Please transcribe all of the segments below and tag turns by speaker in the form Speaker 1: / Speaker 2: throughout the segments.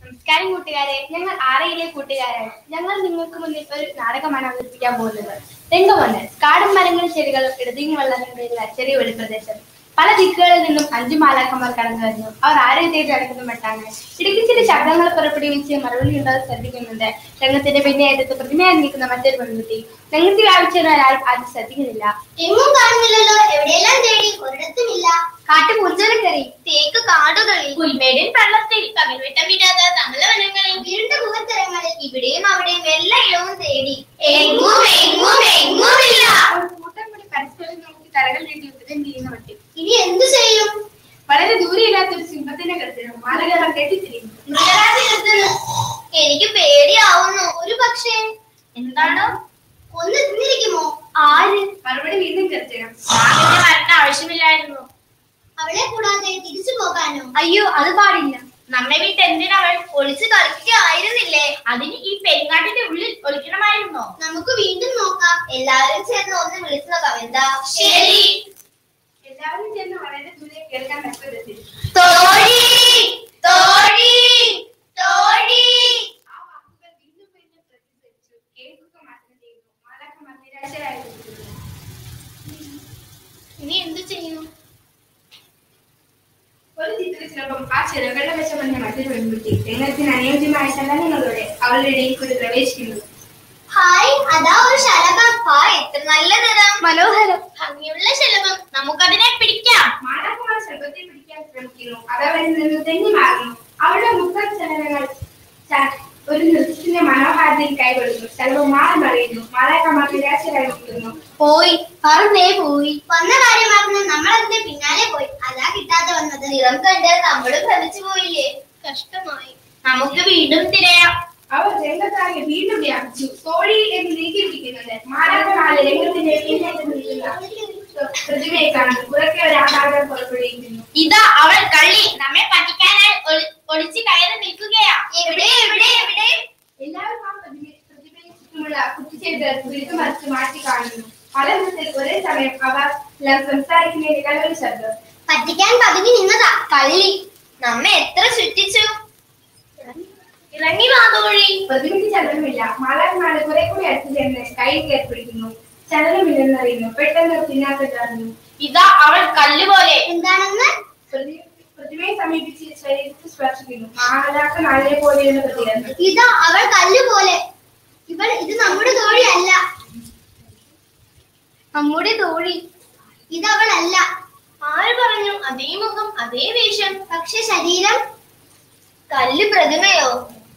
Speaker 1: നമസ്കാരം കൂട്ടുകാരെ ഞങ്ങൾ ആറയിലെ കൂട്ടുകാരാണ് ഞങ്ങൾ നിങ്ങൾക്ക് മുന്നിൽ ഒരു നാടകമാണ് അവതരിപ്പിക്കാൻ പോകുന്നത് രംഗമൊന്ന് കാടും മരങ്ങളും ചെടികളും ഇടതിയും വെള്ളങ്ങളുള്ള ചെറിയ വെളിപ്രദേശം പല ദിക്കുകളിൽ നിന്നും അഞ്ചു മാലാക്കന്മാർ കടന്നു വരുന്നു അവർ ആരെ തേടി നടക്കുന്ന മട്ടാണ് ഇടയ്ക്ക് ചില ശബ്ദങ്ങൾ പുറപ്പെടുവിച്ച് മറുപടി ഉണ്ടാകാൻ ശ്രദ്ധിക്കുന്നുണ്ട് രംഗത്തിന്റെ പിന്നെ അടുത്ത് പ്രതിമയായി നിൽക്കുന്ന മറ്റൊരു പെൺകുട്ടി രംഗത്തിൽ ആവശ്യമായ ആരും ആദ്യം ശ്രദ്ധിക്കുന്നില്ല
Speaker 2: എങ്ങും കാണുന്നില്ലല്ലോ എവിടെയെല്ലാം തേടി ഒരിടത്തുമില്ല
Speaker 1: കാട്ടു മുഞ്ചലക്കറി
Speaker 2: തേക്ക് കാടുകളിൽ
Speaker 1: പുൽമേടിൻ പള്ളത്തിൽ
Speaker 2: പകൽവെട്ടം വിടാതെ തമിഴവനങ്ങളിൽ ഇരുണ്ട മുഖത്തരങ്ങളിൽ ഇവിടെയും അവിടെയും എല്ലായിടവും തേടി എങ്ങും എങ്ങും എങ്ങുമില്ല
Speaker 1: കൂട്ടം കൂടി പരസ്പരം നോക്കി തലകൾ നീട്ടി ഉപരം ചെയ്യുന്ന മട്ടി
Speaker 2: ഇനി എന്തു ചെയ്യും
Speaker 1: വളരെ ദൂരെയില്ലാത്ത ഒരു സിംഹത്തിന്റെ കരുതലും മാലകൾ കെട്ടിത്തിരിയുന്നു
Speaker 2: മൃഗരാജി നിർത്തുന്നു എനിക്ക് പേടിയാവുന്നു ഒരു പക്ഷേ
Speaker 1: എന്താണ്
Speaker 2: ഒന്ന് തിന്നിരിക്കുമോ
Speaker 1: ആര് മറുപടി വീണ്ടും കരുതണം
Speaker 3: വരേണ്ട ആവശ്യമില്ലായിരുന്നു
Speaker 2: അവളെ കൂടാതെ തിരിച്ചു പോകാനോ
Speaker 1: അയ്യോ അത് പാടില്ല
Speaker 3: നമ്മെ വിട്ട് എന്തിനവൾ
Speaker 2: ഒളിച്ചു കളിക്കുകയായിരുന്നില്ലേ
Speaker 3: അതിന് ഈ പെരുങ്ങാട്ടിന്റെ ഉള്ളിൽ ഒളിക്കണമായിരുന്നോ
Speaker 2: നമുക്ക് വീണ്ടും നോക്കാം എല്ലാവരും ചേർന്ന് ഒന്ന് വിളിച്ചു നോക്കാം എന്താ ശരി
Speaker 1: എല്ലാവരും ചെന്ന് വളരെ ദൂരെ കേൾക്കാൻ പറ്റരുത്
Speaker 2: തോഴി തോഴി തോഴി
Speaker 1: ആ വാക്കുകൾ വീണ്ടും വീണ്ടും പ്രതിഫലിച്ചു കേൾക്കുക മാത്രം ചെയ്തു മാലാഖമാർ നിരാശരായിരിക്കുന്നു
Speaker 2: ഇനി എന്തു ചെയ്യും
Speaker 1: ഒരു ചിത്രശലഭം ആ ചിറകളുടെ വശമഞ്ഞ മറ്റൊരു പെൺകുട്ടി രംഗത്തിന് അനുയോജ്യമായ ചലനങ്ങളോടെ അവളുടെ ഇടയിൽ കൂടി പ്രവേശിക്കുന്നു
Speaker 2: ഹായ് അതാ ഒരു ശലഭം ഹായ് എത്ര നല്ല നിറം
Speaker 1: മനോഹരം
Speaker 2: ഭംഗിയുള്ള ശലഭം
Speaker 3: നമുക്കതിനെ പിടിക്കാം
Speaker 1: മാലാഖമാർ ശലഭത്തെ പിടിക്കാൻ ശ്രമിക്കുന്നു അതവരിൽ നിന്ന് തെന്നി മാറുന്നു അവളുടെ മുഖം ചലനങ്ങൾ ച- ഒരു നൃത്തത്തിന്റെ മനോഹാരതയിൽ കൈകൊള്ളുന്നു ശലഭം മാറി മറിയുന്നു മാലാഖമാർ നിരാശരായിരിക്കുന്നു
Speaker 2: പോയി പറന്നേ പോയി വന്ന കാര്യമാക്കുന്ന നമ്മൾ അതിന്റെ പിന്നാലെ പോയി അതാ കിട്ടാതെ വന്നത് നിറം കണ്ട് നമ്മളും ഭ്രമിച്ചു പോയില്ലേ കഷ്ടമായി
Speaker 3: നമുക്ക് വീണ്ടും തിരയാം
Speaker 1: അവർ രംഗത്താകെ വീണ്ടും വ്യാപിച്ചു തോഴി എന്ന് നീക്കി വിളിക്കുന്നത് മാലാഖമാരെ രംഗത്തിന്റെ പിന്നേക്ക് നിൽക്കുന്ന പ്രതിമയെ കാണുന്നു ഉറക്കെ ഒരു ആഘാതം പുറപ്പെടുവിക്കുന്നു
Speaker 3: ഇതാ അവൾ കള്ളി നമ്മെ പറ്റിക്കാനായി ഒളി- ഒളിച്ച് കയറി നിൽക്കുകയാ
Speaker 2: എവിടെ എവിടെ എവിടെ
Speaker 1: എല്ലാവരും ആ പ്രതിമ- പ്രതിമയെ ചുറ്റുമുള്ള കുറ്റിച്ചെടുത്ത് കുരുക്ക് മറിച്ച് മാറ്റി കാണുന്നു പലതരത്തിൽ ഒരേ സമയം അവർ എല്ലാം സംസാരിക്കുന്ന കലൊരു ശബ്ദം
Speaker 2: പറ്റിക്കാൻ പതുങ്ങി നിന്നതാ കള്ളി നമ്മെ എത്ര ചുറ്റിച്ചു
Speaker 3: ഇറങ്ങി വാ തോഴി
Speaker 1: പ്രതിമയ്ക്ക് ചലനമില്ല മാലാഖമാരെ കുറെ കൂടി അടുത്ത് ചെന്ന് കൈ കയറിപ്പിടിക്കുന്നു ചലനമില്ലെന്നറിയുന്നു പെട്ടെന്ന് പിന്നാക്കം ചാടുന്നു
Speaker 3: ഇതാ അവൾ കല്ല് പോലെ
Speaker 2: എന്താണെന്ന്
Speaker 1: പ്രതി- പ്രതിമയെ സമീപിച്ച് ശരീരത്തിൽ സ്പർശിക്കുന്നു മാലാഖ നാളെ പോലെയുള്ള പ്രതികരണം
Speaker 2: ഇതാ അവൾ കല്ല് പോലെ ഇവൾ ഇത് നമ്മുടെ തോഴിയല്ല
Speaker 1: നമ്മുടെ തോഴി
Speaker 2: ഇത് അവളല്ല
Speaker 3: ആര് പറഞ്ഞു അതേ മുഖം അതേ വേഷം
Speaker 2: പക്ഷെ ശരീരം
Speaker 3: കല്ല് പ്രതിമയോ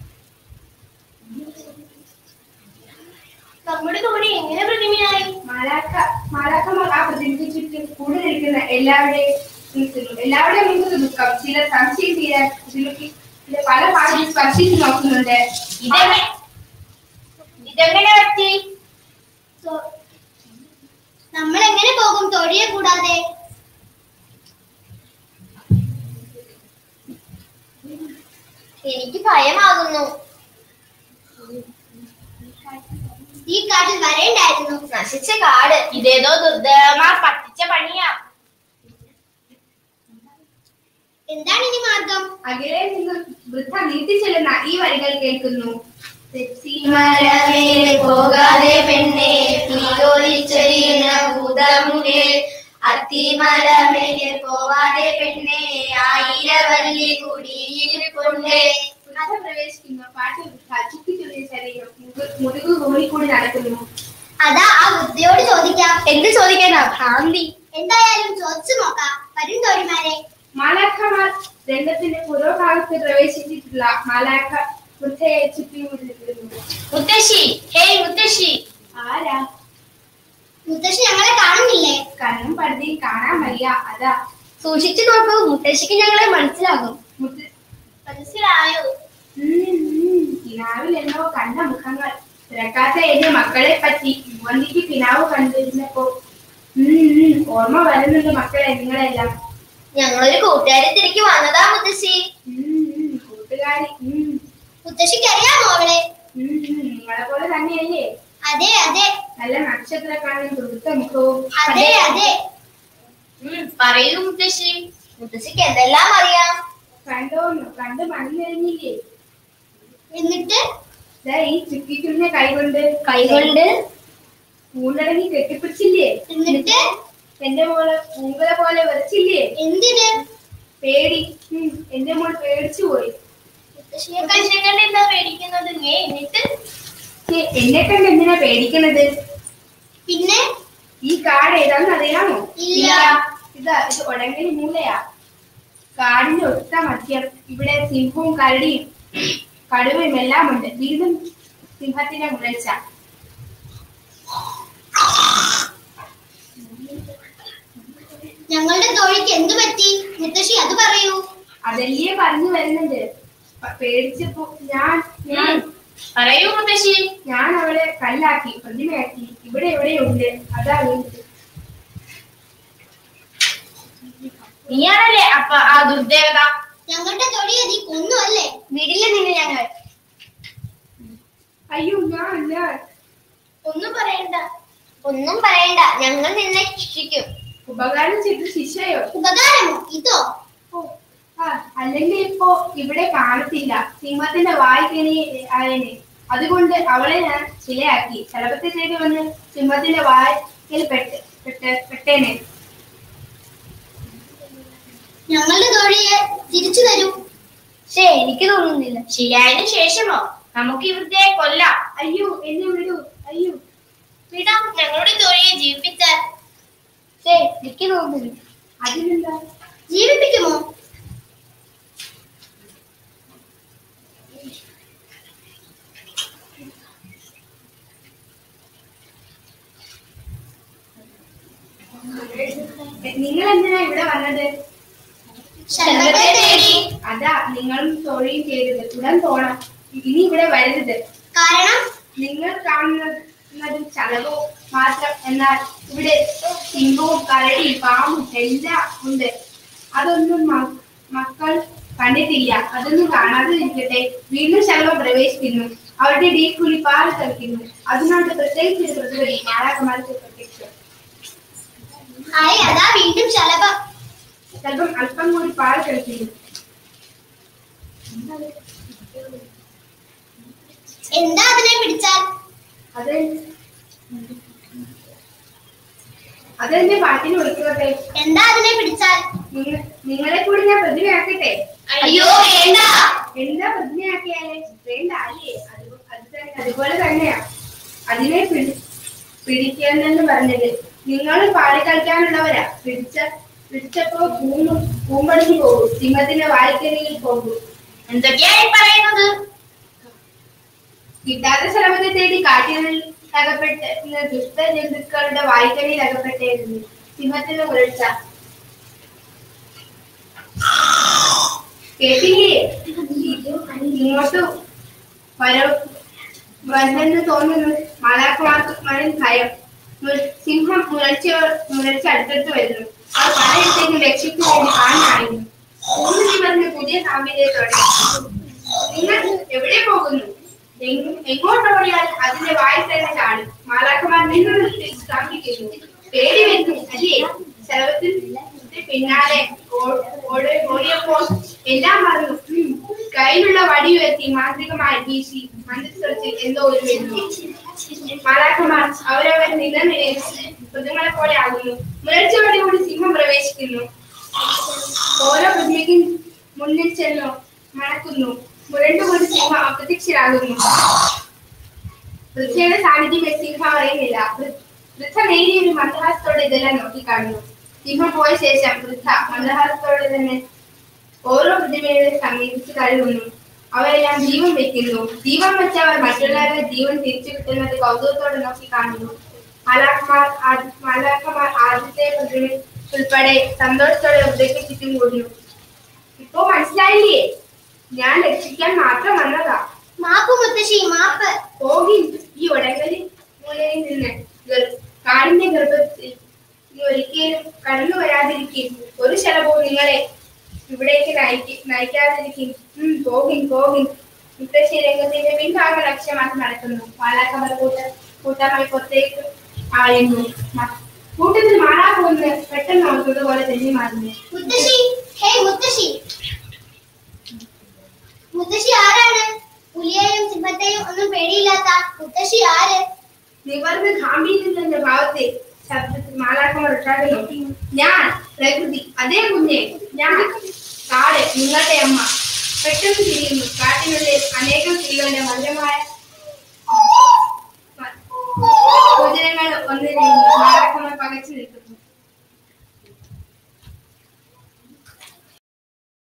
Speaker 2: നമ്മുടെ തോഴി എങ്ങനെ പ്രതിമയായി
Speaker 1: മാലാഖ മാലാഖമാർ ആ പ്രതിമയ്ക്ക് ചുറ്റും കൂടി നിൽക്കുന്ന എല്ലാവരുടെയും നിൽക്കുന്നു എല്ലാവരുടെയും മുന്നിൽ ദുഃഖം ചിലർ സംശയം തീരാൻ പ്രതിമയ്ക്ക് ചില പല ഭാഗം സ്പർശിച്ച് നോക്കുന്നുണ്ട്
Speaker 3: ഇതെങ്ങനെ ഇതെങ്ങനെ പറ്റി
Speaker 2: നമ്മൾ എങ്ങനെ പോകും തോഴിയെ കൂടാതെ എനിക്ക് ഭയമാകുന്നു ഈ കാട്ടിൽ വരേണ്ടായിരുന്നു നശിച്ച കാട്
Speaker 3: ഇതേതോ ദുർദേവന്മാർ പറ്റിച്ച പണിയാ
Speaker 2: എന്താണ് ഇനി മാർഗം
Speaker 1: അകലെ നിന്ന് വൃദ്ധ നീട്ടി ചെല്ലുന്ന ഈ വരികൾ കേൾക്കുന്നു
Speaker 2: മരമേലെ പോകാതെ പെണ്ണെ തീയോലിച്ചെറിയുന്ന ഭൂതമുടെ അത്തിമരമേലെ പോവാതെ പെണ്ണെ ആയിരവല്ലി കുടിയിരിപ്പുണ്ട്
Speaker 1: വൃദ്ധ പ്രവേശിക്കുന്നു പാട്ട് വൃദ്ധ ചുറ്റിച്ചുള്ളിയ ശരീരം മുതു- മുതുകു കൂടി നടക്കുന്നു
Speaker 2: അതാ ആ വൃദ്ധയോട് ചോദിക്കാം
Speaker 1: എന്ത് ചോദിക്കാനാ ഭ്രാന്തി
Speaker 2: എന്തായാലും ചോദിച്ചു നോക്കാം വരും തോഴിമാരെ
Speaker 1: മാലാഖമാർ രംഗത്തിന്റെ പുരോഭാഗത്ത് പ്രവേശിച്ചിട്ടുള്ള മാലാഖ വൃദ്ധയെ ചുറ്റിമുട്ടിരിക്കുന്നു
Speaker 3: മുത്തശ്ശി ഹേയ് മുത്തശ്ശി
Speaker 1: ആരാ
Speaker 2: മുത്തശ്ശി ഞങ്ങളെ കാണുന്നില്ലേ
Speaker 1: കണ്ണും പടുതിയും കാണാൻ വയ്യ അതാ
Speaker 2: സൂക്ഷിച്ചു നോക്കൂ മുത്തശ്ശിക്ക് ഞങ്ങളെ മനസ്സിലാകും
Speaker 1: മുത്ത്
Speaker 2: മനസ്സിലായോ
Speaker 1: പിനാവിൽ എന്നോ കണ്ട മുഖങ്ങൾ തിരക്കാത്ത എന്റെ മക്കളെ പറ്റി മോന്തിക്ക് പിനാവ് കണ്ടിരുന്നപ്പോ ഉം, ഉം, ഓർമ്മ വരുന്നുണ്ട് മക്കളെ നിങ്ങളെല്ലാം
Speaker 2: ഞങ്ങളൊരു കൂട്ടുകാരെ തിരികെ വന്നതാ മുത്തശ്ശി
Speaker 1: ഉം, ഉം, കൂട്ടുകാരി ഉം,
Speaker 2: മുത്തശ്ശിക്ക് അറിയാമോ അവളെ
Speaker 1: ഉം, ഉം, നിങ്ങളെ പോലെ തന്നെയല്ലേ
Speaker 2: അതെ അതെ
Speaker 1: നല്ല നക്ഷത്രക്കാരൻ തുടുത്ത മുഖവും
Speaker 2: അതെ അതെ
Speaker 3: ഉം, പറയൂ മുത്തശ്ശി
Speaker 2: മുത്തശ്ശിക്ക് എന്തെല്ലാം അറിയാം
Speaker 1: കണ്ടോന്നു കണ്ട് മണ്ണിലെറിഞ്ഞില്ലേ
Speaker 2: എന്നിട്ട്
Speaker 1: ദാ ഈ ചുറ്റിക്കുന്ന കൈകൊണ്ട്
Speaker 2: കൈകൊണ്ട്
Speaker 1: മൂന്നടങ്ങി കെട്ടിപ്പിടിച്ചില്ലേ
Speaker 2: എന്നിട്ട്
Speaker 1: എന്റെ മോള് പൂങ്കല പോലെ വരച്ചില്ലേ
Speaker 2: എന്തിന്
Speaker 1: പേടി ഉം, എന്റെ മോൾ പേടിച്ചു പോയി
Speaker 3: മുത്തശ്ശിയെ കണ്ട് എന്താ പേടിക്കുന്നത് നീ എന്നിട്ട്
Speaker 1: ഛെ, എന്നെ കണ്ട് എന്തിനാ പേടിക്കണത്
Speaker 2: പിന്നെ
Speaker 1: ഈ കാട് ഏതാന്ന് അറിയാമോ
Speaker 2: ഇല്ല.
Speaker 1: ഇതാ ഇത് ഒടങ്ങലി മൂലയാ കാടിന്റെ ഒത്ത മധ്യം ഇവിടെ സിംഹവും കരടിയും കടുവയും എല്ലാം ഉണ്ട് വീണ്ടും സിംഹത്തിന്റെ മുരൾച്ച
Speaker 2: ഞങ്ങളുടെ തോഴിക്ക് എന്തു പറ്റി മുത്തശ്ശി അത് പറയൂ
Speaker 1: അതല്ലേ പറഞ്ഞു വരുന്നുണ്ട് പ- പേടിച്ചപ്പോ ഞാൻ ഞാൻ
Speaker 3: പറയൂ മുത്തശ്ശി
Speaker 1: ഞാൻ അവളെ കല്ലാക്കി പ്രതിമയാക്കി ഇവിടെ എവിടെയുണ്ട് അതാ വീണ്ടും
Speaker 3: നീയാണല്ലേ അപ്പൊ ആ ദുർദേവത
Speaker 2: ഞങ്ങളുടെ തൊഴിൽ നീ കൊന്നു അല്ലേ വിടില്ല നിന്നെ ഞങ്ങൾ
Speaker 1: അയ്യോ ഞാൻ ഞാൻ
Speaker 3: ഒന്നും പറയണ്ട
Speaker 2: ഒന്നും പറയണ്ട ഞങ്ങൾ നിന്നെ ശിക്ഷിക്കും
Speaker 1: ഉപകാരം ചെയ്ത ശിക്ഷയോ
Speaker 2: ഉപകാരമോ ഇതോ
Speaker 1: ഓ, ആ, അല്ലെങ്കിൽ ഇപ്പോ ഇവിടെ കാണത്തില്ല സിംഹത്തിന്റെ വായ്ക്കണി ആയനെ അതുകൊണ്ട് അവളെ ഞാൻ ശിലയാക്കി ശലഭത്തെ തേടി വന്ന് സിംഹത്തിന്റെ വായിൽ പെട്ട് പെട്ട് പെട്ടേനെ
Speaker 2: ഞങ്ങളുടെ തൊഴിയെ തിരിച്ചു തരൂ ശേ എനിക്ക് തോന്നുന്നില്ല
Speaker 3: ശരിയായതിനു ശേഷമോ നമുക്ക് ഇവിടുത്തെ കൊല്ലാം
Speaker 1: അയ്യോ എന്നെ വിടൂ അയ്യോ
Speaker 3: വിടാം ഞങ്ങളുടെ തോഴിയെ ജീവിപ്പിച്ചാൽ
Speaker 2: ശേ എനിക്ക് തോന്നുന്നില്ല
Speaker 1: അതിനെന്താ
Speaker 2: ജീവിപ്പിക്കുമോ
Speaker 1: നിങ്ങൾ എന്തിനാ ഇവിടെ വന്നത്
Speaker 2: ശലഭത്തെ തേടി
Speaker 1: അതാ നിങ്ങളും തൊഴിയും ചെയ്തത് ഉടൻ തോണം ഇനി ഇവിടെ വരരുത്
Speaker 2: കാരണം
Speaker 1: നിങ്ങൾ കാണുന്നതും ചലവും മാത്രം എന്നാൽ ഇവിടെ സിംഹവും കരടിയും പാമ്പും എല്ലാം ഉണ്ട് അതൊന്നും മ- മക്കൾ കണ്ടിട്ടില്ല അതൊന്നും കാണാതെ നിൽക്കട്ടെ വീണ്ടും ശലഭം പ്രവേശിക്കുന്നു അവരുടെ ഡീക്കുലി പാൽ കളിക്കുന്നു അതിനോട് പ്രത്യേകിച്ച് ഒരു പ്രതിപതി മാലാക്കന്മാർക്ക് പ്രത്യക്ഷം
Speaker 2: ആയി അതാ വീണ്ടും ശലഭം
Speaker 1: ശലഭം അല്പം കൂടി പാൽ കളിക്കുന്നു
Speaker 2: എന്താ അതിനെ പിടിച്ചാൽ
Speaker 1: അത് അതെന്റെ പാട്ടിന് വിളിക്കട്ടെ
Speaker 2: എന്താ അതിനെ പിടിച്ചാൽ
Speaker 1: നിങ്ങ- നിങ്ങളെ കൂടി ഞാൻ പ്രതിമയാക്കട്ടെ
Speaker 2: അയ്യോ വേണ്ട
Speaker 1: എന്താ പ്രതിമയാക്കിയാലേ വേണ്ട അല്ലേ അത് അത് തന്നെ അതുപോലെ തന്നെയാ അതിനെ പിടി പിടിക്കണമെന്ന് പറഞ്ഞത് നിങ്ങൾ പാടി കളിക്കാനുള്ളവരാ പിടിച്ച പിടിച്ചപ്പോ കൂമ്പ് കൂമ്പടിഞ്ഞു പോകും സിംഹത്തിന്റെ വായ്ക്കരിയിൽ പോകും
Speaker 3: എന്തൊക്കെയായി പറയുന്നത്
Speaker 1: കിട്ടാത്ത ശ്രമത്തെ തേടി കാട്ടിനുള്ളിൽ അകപ്പെട്ട് ദുഷ്ട ജന്തുക്കളുടെ വായ്ക്കണിയിൽ അകപ്പെട്ടായിരുന്നു സിംഹത്തിന്റെ മുരൾച്ച കേട്ടില്ലേ ഇങ്ങോട്ട് വരോ വന്നെന്ന് തോന്നുന്നു മാലാക്കുമാർക്ക് മഴ ഭയം മു- സിംഹം മുരൾച്ച മുരൾച്ച അടുത്തടുത്ത് വരുന്നു ആ പലയിടത്തേക്കും രക്ഷയ്ക്ക് വേണ്ടി കാണായിരുന്നു മൂന്ന് നിവർന്ന് പുതിയ സാമ്യതയോടെ നിങ്ങൾ എവിടെ പോകുന്നു എങ്ങ- എങ്ങോട്ട് ഓടിയാൽ അതിന്റെ വായിൽ തന്നെ ചാടും മാലാക്കന്മാർ നിങ്ങളുടെ സ്ഥാപിക്കുന്നു പേടി വരുന്നു അല്ലേ ശരവത്തിന് പിന്നാലെ ഓ- ഓടി- ഓടിയപ്പോൾ എല്ലാം മറന്നു ഉം. കയ്യിലുള്ള വടി ഉയർത്തി മാന്ത്രികമായി വീശി മന്ത്രിച്ച് എന്തോ ഒരു വരുന്നു മാലാക്കന്മാർ അവരവർ നിന്ന നിലയിൽ മൃഗങ്ങളെ പോലെ ആകുന്നു മുരൾച്ചയോടുകൂടി സിംഹം പ്രവേശിക്കുന്നു ഓരോ പ്രതിമയ്ക്കും മുന്നിൽ ചെന്നു മണക്കുന്നു മുരണ്ടുകൊണ്ട് സിംഹം അപ്രത്യക്ഷരാകുന്നു വൃദ്ധയുടെ സാന്നിധ്യം സിംഹം അറിയുന്നില്ല വൃ- വൃദ്ധ നേരിയ ഒരു മന്ദഹാസത്തോടെ ഇതെല്ലാം നോക്കിക്കാണുന്നു സിംഹം പോയ ശേഷം വൃദ്ധ മന്ദഹാസത്തോടെ തന്നെ ഓരോ പ്രതിമയെ സമീപിച്ച് കഴുകുന്നു അവരെല്ലാം ജീവൻ വെക്കുന്നു ജീവൻ വെച്ചവർ മറ്റുള്ളവരുടെ ജീവൻ തിരിച്ചു കിട്ടുന്നത് കൗതുകത്തോടെ നോക്കി കാണുന്നു മാലാഖമാർ ആദ്യ- മാലാഖമാർ ആദ്യത്തെ പ്രതിമ ഉൾപ്പെടെ സന്തോഷത്തോടെ വൃദ്ധയ്ക്ക് ചുറ്റും കൂടുന്നു ഇപ്പൊ മനസ്സിലായില്ലേ ഞാൻ രക്ഷിക്കാൻ മാത്രം വന്നതാ
Speaker 2: മാപ്പ് മുത്തശ്ശി മാപ്പ്
Speaker 1: പോകി ഈ ഉടങ്കലി മൂലയിൽ നിന്ന് ഗർ- കാടിന്റെ ഗർഭത്തിൽ നീ ഒരിക്കലും കടന്നു വരാതിരിക്കും ഒരു ശലഭവും നിങ്ങളെ ഇവിടേക്ക് നയിക്ക നയിക്കാതിരിക്കും ഉം പോകിൻ പോകിൻ മുത്തശ്ശി രംഗത്തിന്റെ പിൻഭാഗം ലക്ഷ്യമാക്കി നടക്കുന്നു പാലാക്കമർ കൂട്ട കൂട്ടമായി പുറത്തേക്ക് ആയിരുന്നു മ- കൂട്ടത്തിൽ മാറാപോന്ന് പെട്ടെന്ന് ഓർത്തതുപോലെ തെന്നി മാറുന്നു
Speaker 2: മുത്തശ്ശി ഹേ മുത്തശ്ശി മുത്തശ്ശി ആരാണ് പുലിയായി ഒന്നും പേടിയില്ലാത്ത മുത്തശ്ശി ആര്
Speaker 1: നിവർന്ന് ഗാംഭീര്യത്തിന്റെ ഭാവത്തെ ശബ്ദത്തിൽ മാലാഖമാർ ഉച്ചാകുന്നു ഞാൻ പ്രകൃതി അതേ കുഞ്ഞെ ഞാൻ കാട് നിങ്ങളുടെ അമ്മ പെട്ടെന്ന് തിരിയുന്നു കാട്ടിനുള്ളിൽ അനേകം കിലോന്റെ മധുരമായ സൂചനകൾ ഒന്നിരിക്കുന്നു മാലാഖമാർ പകച്ചു നിൽക്കുന്നു